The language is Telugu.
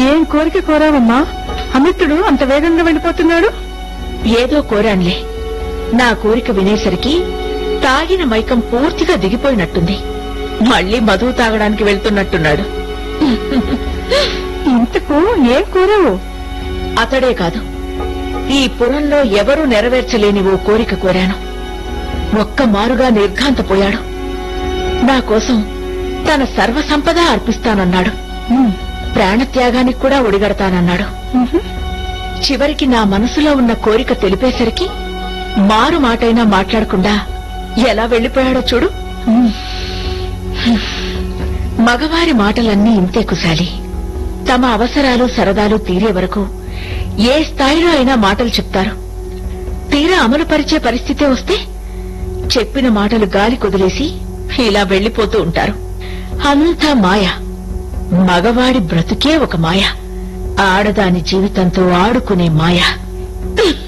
ఏం కోరిక కోరావమ్మా అమిత్రుడు అంత వేగంగా వెళ్ళిపోతున్నాడు ఏదో కోరాన్లే నా కోరిక వినేసరికి తాగిన మైకం పూర్తిగా దిగిపోయినట్టుంది మళ్ళీ మధువు తాగడానికి వెళ్తున్నట్టున్నాడు ఇంతకు ఏం కోరావు అతడే కాదు ఈ పురంలో ఎవరూ నెరవేర్చలేని ఓ కోరిక కోరాను ఒక్క మారుగా నిర్ఘాంతపోయాడు నా కోసం తన సర్వ సంపద అర్పిస్తానన్నాడు ఉమ్, ప్రాణత్యాగానికి కూడా ఒడిగడతానన్నాడు ఉహు. చివరికి నా మనసులో ఉన్న కోరిక తెలిపేసరికి మారు మాటైనా మాట్లాడకుండా ఎలా వెళ్లిపోయాడో చూడు ఉమ్, మగవారి మాటలన్నీ ఇంతే కుశాలి తమ అవసరాలు సరదాలు తీరే వరకు ఏ స్థాయిలో అయినా మాటలు చెప్తారు తీరా అమలు పరిచే పరిస్థితే వస్తే చెప్పిన మాటలు గాలి కుదిలేసి ఇలా వెళ్లిపోతూ ఉంటారు అంతా మాయ మగవాడి బ్రతుకే ఒక మాయ ఆడదాని జీవితంతో ఆడుకునే మాయ